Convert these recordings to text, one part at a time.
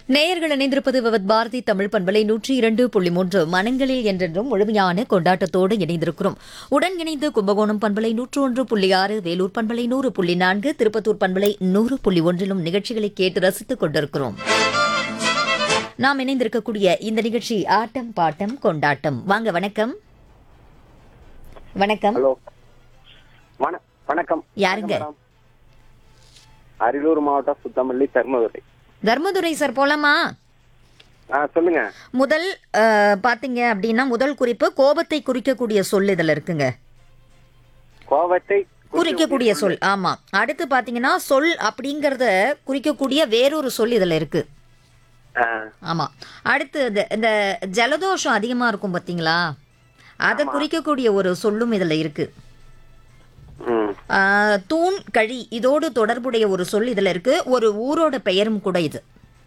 நேயர்கள் இணைந்திருப்பது விவத் பாரதி தமிழ் பண்பலை நூற்றி இரண்டு புள்ளி மூன்று மனங்களில் என்றென்றும் முழுமையான கொண்டாட்டத்தோடு இணைந்திருக்கிறோம் உடன் இணைந்து கும்பகோணம் பண்பலை நூற்று ஒன்று புள்ளி ஆறு வேலூர் பண்பலை நூறு புள்ளி நான்கு திருப்பத்தூர் பண்பலை நூறு புள்ளி ஒன்றிலும் நிகழ்ச்சிகளை கேட்டு ரசித்துக் கொண்டிருக்கிறோம் நாம் இணைந்திருக்கக்கூடிய இந்த நிகழ்ச்சி ஆட்டம் பாட்டம் கொண்டாட்டம் வாங்க வணக்கம் வணக்கம் ஹலோ வண- வணக்கம் யாருங்க? வணக்கம் மேடம். அரியலூர் மாவட்டம் சுத்தமல்லி தர்மதுரை தர்மதுரை சார் போலாமா ஆ சொல்லுங்க முதல் அஹ், பாத்தீங்க அப்படின்னா முதல் குறிப்பு கோபத்தை குறிக்கக்கூடிய சொல் இதுல இருக்குங்க கோவத்தை குறிக்கக்கூடிய சொல் ஆமா அடுத்து பாத்தீங்கன்னா சொல் அப்படிங்கறத குறிக்கக்கூடிய வேறொரு சொல் இதுல இருக்கு ஆ, ஆமா அடுத்து இந்த இந்த ஜலதோஷம் அதிகமா இருக்கும் பாத்தீங்களா அதை குறிக்கக்கூடிய ஒரு சொல்லும் இதுல இருக்கு ம். ஆ, தூண் கழி இதோடு தொடர்புடைய ஒரு சொல் இதுல இருக்கு ஒரு ஊரோட பெயரும் கூட இது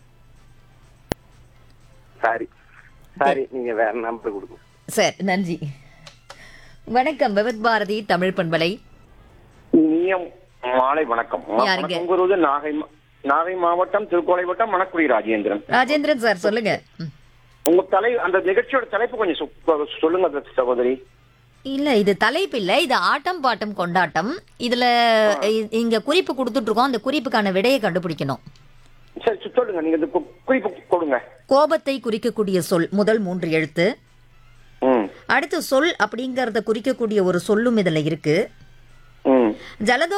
சாரி சாரி நீங்க வேற நம்பர் கொடுங்க சரி நன்றி வணக்கம் விவத் பாரதி தமிழ் பண்பலை இனிய மாலை வணக்கம் ம- யாருங்க? வணக்கம் கூறுவது நாகை மா- நாகை மாவட்டம் திருக்கோளை வட்டம் மணக்குடி ராஜேந்திரன் ராஜேந்திரன் சார் சொல்லுங்க ம். உங்க தலை அந்த நிகழ்ச்சியோட தலைப்பு கொஞ்சம் சொ- சொல்லுங்க சகோதரி இல்ல இது தலைப்பு இல்ல இது ஆட்டம் பாட்டம் கொண்டாட்டம் இதுல இ- இங்க குறிப்பு கொடுத்துட்டு இருக்கோம் அந்த குறிப்புக்கான விடையை கண்டுபிடிக்கணும் சரி சொ- சொல்லுங்க நீங்க இந்த கு- குறிப்பு கொடுங்க கோபத்தை குறிக்கக்கூடிய சொல் முதல் மூன்று எழுத்து ம் அடுத்து சொல் அப்படிங்கறத குறிக்கக்கூடிய ஒரு சொல்லும் இதுல இருக்கு ம் ஜலதோ